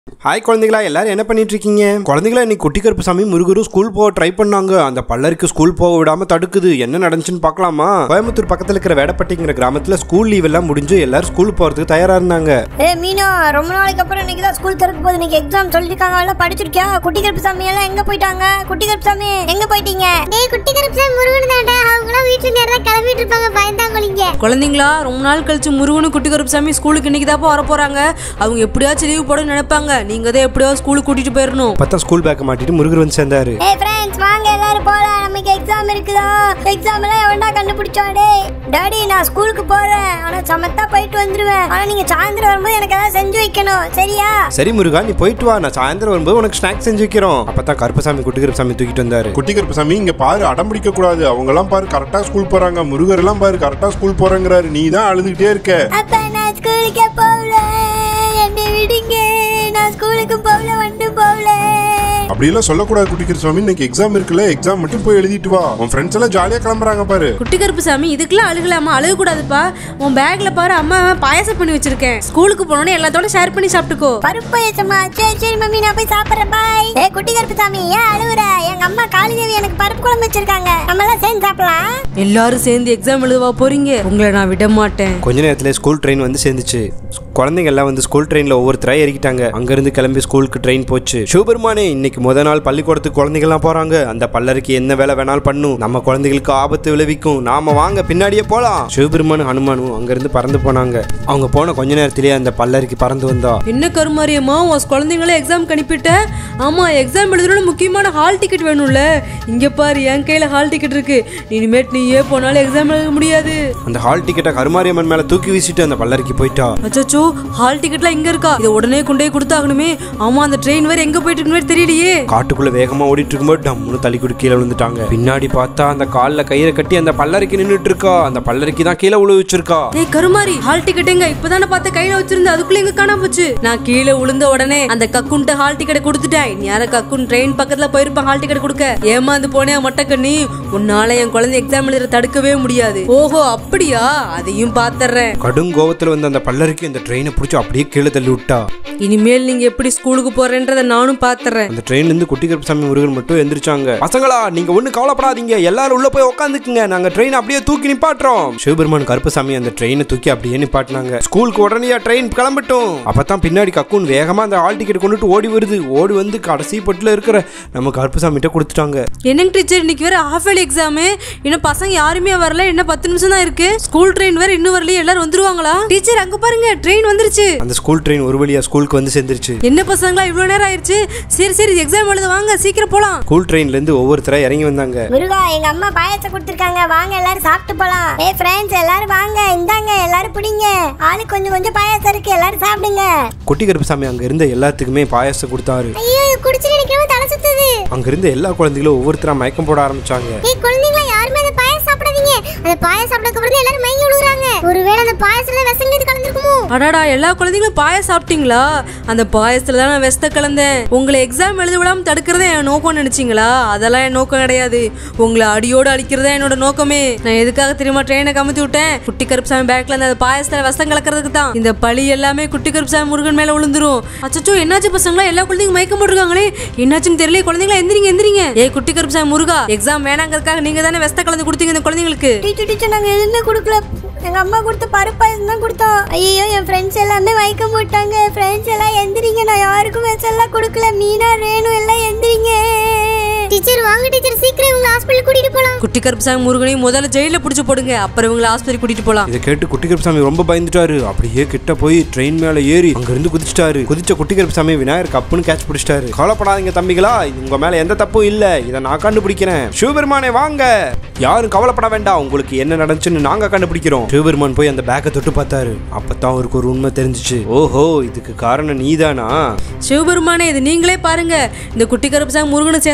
hi குழந்தைகளா எல்லாரும் என்ன பண்ணிட்டு இருக்கீங்க குழந்தைகளா இன்னைக்கு குட்டி கருப்பு சாமி முருகரும் ஸ்கூல் போக ட்ரை பண்ணாங்க அந்த பல்லருக்கு ஸ்கூல் போக விடாம தடுக்குது என்ன நடந்துச்சுன்னு பார்க்கலாமா கோயம்புத்தூர் பக்கத்துல இருக்கிற வேடப்பட்டிங்கிற கிராமத்துல ஸ்கூல் லீவ் எல்லாம் முடிஞ்சு எல்லாரும் ஸ்கூல் போறதுக்கு தயாரா இருந்தாங்க ஏ மீனா ரொம்ப நாளைக்கு அப்புறம் இன்னைக்கு தான் ஸ்கூல் திறக்க போகுது இன்னைக்கு எக்ஸாம் சொல்லிருக்காங்க எல்லாம் படிச்சிருக்கியா குட்டி கருப்பு சாமி எல்லாம் எங்க போயிட்டாங்க குட்டி கருப்பு சாமி எங்க போயிட்டீங்க டேய் குட்டி கருப்பு சாமி முருகன் தான்டா அவங்களாம் வீட்டுல நேரம் கிளம்பிட்டு இருப்பாங்க பயந்தாங்கொழிங்க குழந்தைங்களா ரொம்ப நாள் கழிச்சு முருகனு குட்டி கருப்புசாமி ஸ்கூலுக்கு இன்னைக்கு தான் வர போறாங்க அவங்க எப்படியாச்சும் லீவ் போட நினைப்பாங்க நீங்க தான் எப்படியாவது ஸ்கூலுக்கு கூட்டிட்டு போயிடணும் பார்த்தா ஸ்கூல் பேக்கை மாட்டிட்டு முருகர் வந்து சேர்ந்தாரு ஏ ஃப்ரெண்ட்ஸ் வாங்க எல்லாரும் போலாம் நமக்கு எக்ஸாம் இருக்குதா எக்ஸாம் எல்லாம் எவன்டா கண்டுபிடிச்சா டேய் டாடி நான் ஸ்கூலுக்கு போறேன் ஆனா சமத்தா போயிட்டு வந்துருவேன் ஆனா நீங்க சாயந்தரம் வரும்போது எனக்கு ஏதாவது செஞ்சு வைக்கணும் சரியா சரி முருகா நீ போயிட்டு வா நான் சாயந்தரம் வரும்போது உனக்கு ஸ்நாக்ஸ் செஞ்சு வைக்கிறோம் அப்பதான் கருப்பசாமி குட்டி கருப்பசாமி தூக்கிட்டு வந்தாரு குட்டி கருப்பசாமி இங்க பாரு அடம் பிடிக்க கூடாது அவங்க எல்லாம் பாரு கரெக்டா ஸ்கூல் போறாங்க முருகர் எல்லாம் பாரு கரெக்டா ஸ்கூல் போறேங்கிறாரு நீ தான் அழுதுகிட்டே இருக்க அப்ப நான் ஸ்கூலுக்கே போகல என்னை விடுங்க நான் ஸ்கூலுக்கு போகல வந்து போகல அப்படி எல்லாம் சொல்லக்கூடாது குட்டி கருப்பசாமி இன்னைக்கு எக்ஸாம் இருக்குல்ல எக்ஸாம் மட்டும் போய் எழுதிட்டு வா உன் ஃப்ரெண்ட்ஸ் எல்லாம் ஜாலியா கிளம்புறாங்க பாரு குட்டி கருப்புசாமி இதுக்கெல்லாம் அழுகலாமா அழுகக்கூடாதுப்பா உன் பேக்ல பாரு அம்மா பாயாசம் பண்ணி வச்சிருக்கேன் ஸ்கூலுக்கு போனோன்னே எல்லாத்தோட ஷேர் பண்ணி சாப்பிட்டுக்கோ பருப்பு ஏச்சம்மா சரி சரி மம்மி நான் போய் சாப்பிடுறேன் பாய் ஏ குட்டி கருப்பு சாமி ஏன் அழுவுற எங்க அம்மா காளிதேவி எனக்கு பருப்பு குழம்பு வச்சிருக்காங்க நம்ம எல்லாம் சேர்ந்து சாப்பிடலாம் எல்லாரும் சேர்ந்து எக்ஸாம் எழுதுவா போறீங்க உங்களை நான் விட மாட்டேன் கொஞ்ச நேரத்துல ஸ்கூல் ட்ரெயின் வந்து சேர்ந்துச்சு குழந்தைங்க எல்லாம் வந்து ஸ்கூல் ட்ரெயின்ல ஒவ்வொருத்தரா ஏறிக்கிட்டாங்க அங்கிருந்து கிளம்பி ஸ்கூலுக்கு ட்ரெயின் போச்சு சிவபெருமானே இன்னைக்கு முத நாள் பள்ளிக்கூடத்துக்கு குழந்தைங்கலாம் போறாங்க அந்த பல்லருக்கு என்ன வேலை வேணாலும் பண்ணும் நம்ம குழந்தைகளுக்கு ஆபத்து விளைவிக்கும் நாம வாங்க பின்னாடியே போலாம் சிவபெருமானும் ஹனுமானும் அங்கிருந்து பறந்து போனாங்க அவங்க போன கொஞ்ச நேரத்திலேயே அந்த பல்லருக்கு பறந்து வந்தா என்ன கருமாரியம்மா உன் குழந்தைங்கள எக்ஸாம் அனுப்பிட்ட ஆமா எக்ஸாம் எழுதணும்னு முக்கியமான ஹால் டிக்கெட் வேணும்ல இங்க பாரு என் கையில ஹால் டிக்கெட் இருக்கு இனிமேட் நீயே போனாலும் எக்ஸாம் எழுத முடியாது அந்த ஹால் டிக்கெட்டை கருமாரியம்மன் மேல தூக்கி வீசிட்டு அந்த பல்லருக்கு போயிட்டா அச்சோ ஹால் டிக்கெட்லாம் இங்க இருக்கா இதை உடனே கொண்டே கொடுத்தாகணுமே ஆமா அந்த ட்ரெயின் வேற எங்க போயிட்டு இருக்குன்னு வேற தெரியலையே காட்டுக்குள்ள வேகமா ஓடிட்டு இருக்கும்போது டம்முன்னு தள்ளி குடி கீழே விழுந்துட்டாங்க பின்னாடி பார்த்தா அந்த கால்ல கயிறை கட்டி அந்த பல்லருக்கு நின்னுட்டு இருக்கா அந்த பல்லருக்கு தான் கீழே விழு வச்சிருக்கா ஏய் கருமாரி ஹால் டிக்கெட் எங்க இப்பதானே பார்த்த கையில வச்சிருந்த அதுக்குள்ள எங்க காணாம போச்சு நான் கீழே விழுந்த உடனே அந்த கக்குன்ட்ட ஹால் டிக்கெட் கொடுத்துட்டேன் நீ யார கக்குன் ட்ரெயின் பக்கத்துல போயிருப்பான் ஹால் டிக்கெட் கொடுக்க ஏமாந்து போனே மட்டக்கண்ணி உன்னால என் குழந்தை எக்ஸாம் எழுத தடுக்கவே முடியாது ஓஹோ அப்படியா அதையும் பாத்துறேன் கடும் கோவத்துல வந்து அந்த பல்லருக்கு இந்த ட்ரெயினை பிடிச்சி அப்படியே கீழே தள்ளி விட்டா இனிமேல் நீங்க எப்படி ஸ்கூலுக்கு போறேன்றத நானும் பாத்துறேன் அந்த ட்ரெயின்ல இருந்து குட்டி கருப்பசாமி முருகன் மட்டும் எந்திரிச்சாங்க பசங்களா நீங்க ஒண்ணு கவலைப்படாதீங்க எல்லாரும் உள்ள போய் உட்காந்துக்குங்க நாங்க ட்ரெயின் அப்படியே தூக்கி நிப்பாட்டுறோம் சிவபெருமான் கருப்பசாமி அந்த ட்ரெயினை தூக்கி அப்படியே நிப்பாட்டினாங்க ஸ்கூலுக்கு உடனே ட்ரெயின் கிளம்பட்டும் அப்பதான் பின்னாடி கக்கூன் வேகமா அந்த ஆல் டிக்கெட் கொண்டுட்டு ஓடி வருது ஓடி வந்து கடைசி பட்டுல இருக்கிற நம்ம கருப்பசாமி கிட்ட கொடுத்துட்டாங்க என்னங்க டீச்சர் இன்னைக்கு வேற ஹாஃப் இயர்லி எக்ஸாமு இன்னும் பசங்க யாருமே வரல என்ன பத்து நிமிஷம் தான் இருக்கு ஸ்கூல் ட்ரெயின் வேற இன்னும் வரலையே எல்லாரும் வந்துருவாங்களா டீச்சர் அங்க பாருங்க ட்ரெயின் வந்துருச்சு அந்த ஸ்கூல் ட்ரெயின் ஒரு வழியா ஸ்கூலுக்கு வந்து சேர்ந்துருச்சு என்ன பசங்களா இவ்வளவு நேரம் ஆயிருச்சு சரி சரி எக்ஸாம் எழுத வாங்க சீக்கிரம் போலாம் ஸ்கூல் ட்ரெயின்ல இருந்து ஒவ்வொருத்தரா இறங்கி வந்தாங்க முருகா எங்க அம்மா பாயாசம் கொடுத்துருக்காங்க வாங்க எல்லாரும் சாப்பிட்டு போலாம் ஏ ஃப்ரெண்ட்ஸ் எல்லாரும் வாங்க இந்தாங்க எல்லாரும் பிடிங்க ஆளுக்கு கொஞ்சம் கொஞ்சம் பாயாசம் இருக்கு எல்லாரும் சாப்பிடுங்க குட்டி கருப்பசாமி அங்க இருந்த எல்லாத்துக்குமே பாயாசம் கொடுத்தாரு ஐயோ குடிச்சிட்டு நினைக்கிறவங்க தலை சுத்துது அங்க இருந்த எல்லா குழந்தைகளும் ஒவ்வொருத்தரா மயக்கம் போட ஆரம்பிச்சாங்க ஏய் குழந்தைங்களா யாருமே அந்த பாயாசம் சாப்பிடாதீங்க அந்த பாயாசம் சாப்பிடக்கு அப்புறம் எல்லாரும் மயங்கி விழுகுறாங்க ஒருவேளை அந்த பாயாசத்துல விஷம் எது கலந்துருக்குமோ அடாடா எல்லா குழந்தைங்களும் பாயாசம் சாப்பிட்டீங்களா அந்த பாயசத்துல தான் நான் வெஸ்த கலந்தேன் உங்களை எக்ஸாம் எழுத விடாம தடுக்கிறதே என் நோக்கம் நினைச்சீங்களா அதெல்லாம் என் நோக்கம் கிடையாது உங்களை அடியோடு அழிக்கிறதா என்னோட நோக்கமே நான் எதுக்காக தெரியுமா ட்ரெயினை கமுத்தி விட்டேன் குட்டி கருப்புசாமி பேக்ல அந்த பாயசத்துல விஷம் கலக்கிறதுக்கு தான் இந்த பழி எல்லாமே குட்டி கருப்புசாமி முருகன் மேல விழுந்துரும் அச்சச்சோ என்னாச்சு பசங்களா எல்லா குழந்தைங்க மயக்கம் போட்டிருக்காங்களே என்னாச்சுன்னு தெரியல குழந்தைங்களா எந்திரிங்க எந்திரிங்க ஏய் குட்டி கருப்புசாமி முருகா எக்ஸாம் வேணாங்கிறதுக்காக நீங்க தானே வெஸ்த கலந்து கொடுத்தீங்க இந்த குழந்தைங்களுக்கு டீச்சர் டீச்சர் நாங்க எதுவுமே கொடுக்கல எங்க அம்மா கொடுத்த பருப்பாயசம் தான் கொடுத்தோம் ஐயோ என் ஃப்ரெண்ட்ஸ் எல்லாமே மயக்க போட்டாங்க ஃப்ரெண்ட்ஸ் எல்லாம் எந்திரிங்க நான் யாருக்கும் மெசெல்லாம் கொடுக்கல மீனா ரேணு எல்லாம் எந்திரிங்க டீச்சர் வாங்க டீச்சர் சீக்கிரம் இவங்க ஹாஸ்பிடல் கூட்டிட்டு போலாம் குட்டி கருப்புசாமி முருகனையும் முதல்ல ஜெயில புடிச்சு போடுங்க அப்புறம் இவங்களை ஆஸ்பத்திரி கூட்டிட்டு போலாம் இதை கேட்டு குட்டி கருப்பசாமி ரொம்ப பயந்துட்டாரு அப்படியே கிட்ட போய் ட்ரெயின் மேல ஏறி அங்க இருந்து குதிச்சிட்டாரு குதிச்ச குட்டி கருப்பசாமி விநாயகர் கப்புன்னு கேட்ச் பிடிச்சிட்டாரு கவலைப்படாதீங்க தம்பிகளா உங்க மேல எந்த தப்பும் இல்ல இதை நான் கண்டுபிடிக்கிறேன் சிவபெருமானே வாங்க யாரும் கவலைப்பட வேண்டாம் உங்களுக்கு என்ன நடந்துச்சுன்னு நாங்க கண்டுபிடிக்கிறோம் சிவபெருமான் போய் அந்த பேக்கை தொட்டு பார்த்தாரு அப்பதான் அவருக்கு ஒரு உண்மை தெரிஞ்சுச்சு ஓஹோ இதுக்கு காரணம் நீதானா சிவபெருமானே இது நீங்களே பாருங்க இந்த குட்டி கருப்புசாமி முருகனை சேர்ந்து அந்த வேலையை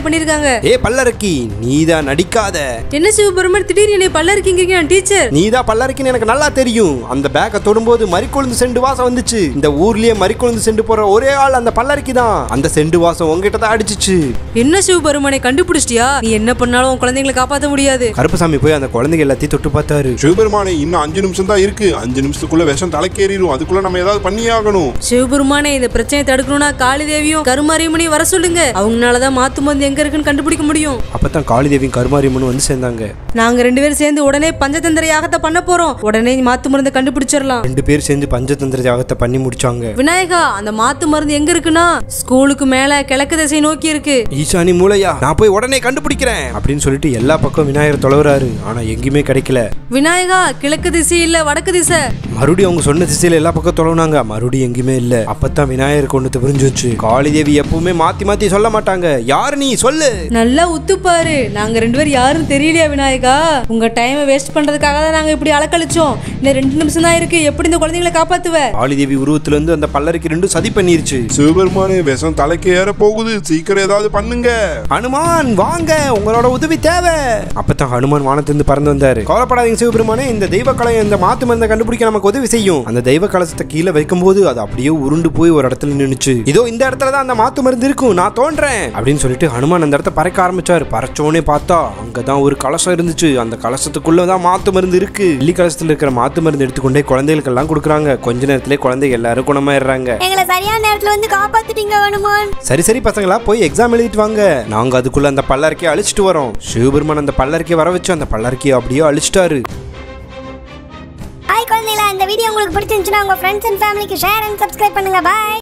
பண்ணிருக்காங்க ஏ பல்லரக்கி நீதான் நடிக்காத என்ன சிவபெருமன் திடீர்னு என்னை பல்ல இருக்கீங்க நான் டீச்சர் நீதான் பல்லரக்கின்னு எனக்கு நல்லா தெரியும் அந்த பேக்கை தொடும்போது மறிக்கொழுந்து செண்டு வாசம் வந்துச்சு இந்த ஊர்லயே மறிக்கொழுந்து செண்டு போற ஒரே ஆள் அந்த பல்லரக்கி தான் அந்த செண்டு வாசம் உங்ககிட்ட தான் அடிச்சிச்சு என்ன சிவபெருமனை கண்டுபிடிச்சிட்டியா நீ என்ன பண்ணாலும் உன் குழந்தைங்களை காப்பாத்த முடியாது கருப்பசாமி போய் அந்த குழந்தைங்க எல்லாத்தையும் தொட்டு பார்த்தாரு சிவபெருமானே இன்னும் அஞ்சு நிமிஷம் தான் இருக்கு அஞ்சு நிமிஷத்துக்குள்ள விஷம் தலைக்கேறிடும் அதுக்குள்ள நம்ம ஏதாவது பண்ணி ஆகணும் சிவபெருமானே இந்த பிரச்சனையை தடுக்கணும்னா காளி தேவியும் கருமாரியம்மனையும் வர சொல்லுங்க அவங்களாலதான் மாத்து மருந்து எங்க இருக்குன்னு கண்டுபிடிக்க முடியும் அப்பதான் காளிதேவியும் கருமாரியம்மனும் வந்து சேர்ந்தாங்க நாங்க ரெண்டு பேரும் சேர்ந்து உடனே பஞ்சதந்திர யாகத்தை பண்ண போறோம் உடனே மாத்து மருந்தை கண்டுபிடிச்சிடலாம் ரெண்டு பேர் சேர்ந்து பஞ்சதந்திர யாகத்தை பண்ணி முடிச்சாங்க விநாயகா அந்த மாத்து மருந்து எங்க இருக்குன்னா ஸ்கூலுக்கு மேல கிழக்கு திசை நோக்கி இருக்கு ஈசானி மூளையா நான் போய் உடனே கண்டுபிடிக்கிறேன் அப்படின்னு சொல்லிட்டு எல்லா பக்கம் விநாயகர் தொலைவராரு ஆனா எங்கேயுமே கிடைக்கல விநாயகா கிழக்கு திசை இல்ல வடக்கு திசை மறுபடியும் அவங்க சொன்ன திசையில எல்லா பக்கம் தொலைவுனாங்க மறுபடியும் எங்கேயுமே இல்ல அப்பதான் விநாயகர் கொண்டு புரிஞ்சு வச்சு காளிதேவி எப்பவுமே மாத்தி மாத்தி சொல்ல மாட்டாங்க யாரு நீ சொல்லு நல்லா உத்துப்பாரு நாங்க ரெண்டு பேரும் யாரும் தெரியலையா விநாயகா உங்க டைமை வேஸ்ட் பண்றதுக்காக தான் நாங்க இப்படி அலக்கழிச்சோம் இன்னும் ரெண்டு நிமிஷம் தான் இருக்கு எப்படி இந்த குழந்தைங்களை காப்பாத்துவ காளிதேவி உருவத்துல இருந்து அந்த பல்லருக்கு ரெண்டும் சதி பண்ணிருச்சு சிவபெருமானே விஷம் தலைக்கு ஏற போகுது சீக்கிரம் ஏதாவது பண்ணுங்க ஹனுமான் வாங்க உங்களோட உதவி தேவை அப்பதான் ஹனுமான் வானத்திலிருந்து பறந்து வந்தாரு கவலைப்படாதீங்க சிவபெருமானே இந்த தெய்வ கலை இந்த மாத்து மருந்தை கண்டுபிடிக்க நமக்கு உதவி செய்யும் அந்த தெய்வ கலசத்தை கீழே வைக்கும்போது அது அப்படியே உருண்டு போய் ஒரு இடத்துல நின்னுச்சு இதோ இந்த இடத்துல தான் அந்த மாத்து மருந்து இருக்கும் நான் தோன்றேன் அப்படின்னு சொல்லிட்டு ஹனுமான் அந்த இடத்த பறக்க ஆரம்பிச்சாரு பறச்சோனே பார்த்தா அங்கதான் ஒரு கலசம் இருந்துச்சு அந்த கலசத்துக்குள்ள தான் மாத்து மருந்து இருக்கு வெள்ளி கலசத்துல இருக்கிற மாத்து மருந்து எடுத்துக்கொண்டே குழந்தைகளுக்கு எல்லாம் கொடுக்குறாங்க கொஞ்ச நேரத்திலே குழந்தைங்க எல்லாரும் குணமாயிடுறாங்க எங்களை சரியான நேரத்துல வந்து காப்பாத்திட்டீங்க ஹனுமான் சரி சரி பசங்களா போய் எக்ஸாம் எழுதிட்டு வாங்க நாங்க அதுக்குள்ள அந்த பல்லருக்கே அழிச்சிட்டு வரோம் சிவபெருமான் அந்த பல்லருக்கே வர வச்சு அந்த பல்லருக்கே அப்படியே அழிச்சிட்டாரு ஹாய் குழந்தைகளா இந்த வீடியோ உங்களுக்கு பிடிச்சிருந்துச்சுன்னா உங்க ஃப்ரெண்ட்ஸ் அண்ட் ஃபேமிலிக்கு ஷேர் அண்ட் சப்ஸ்கிரைப் பண்ணுங்க பாய்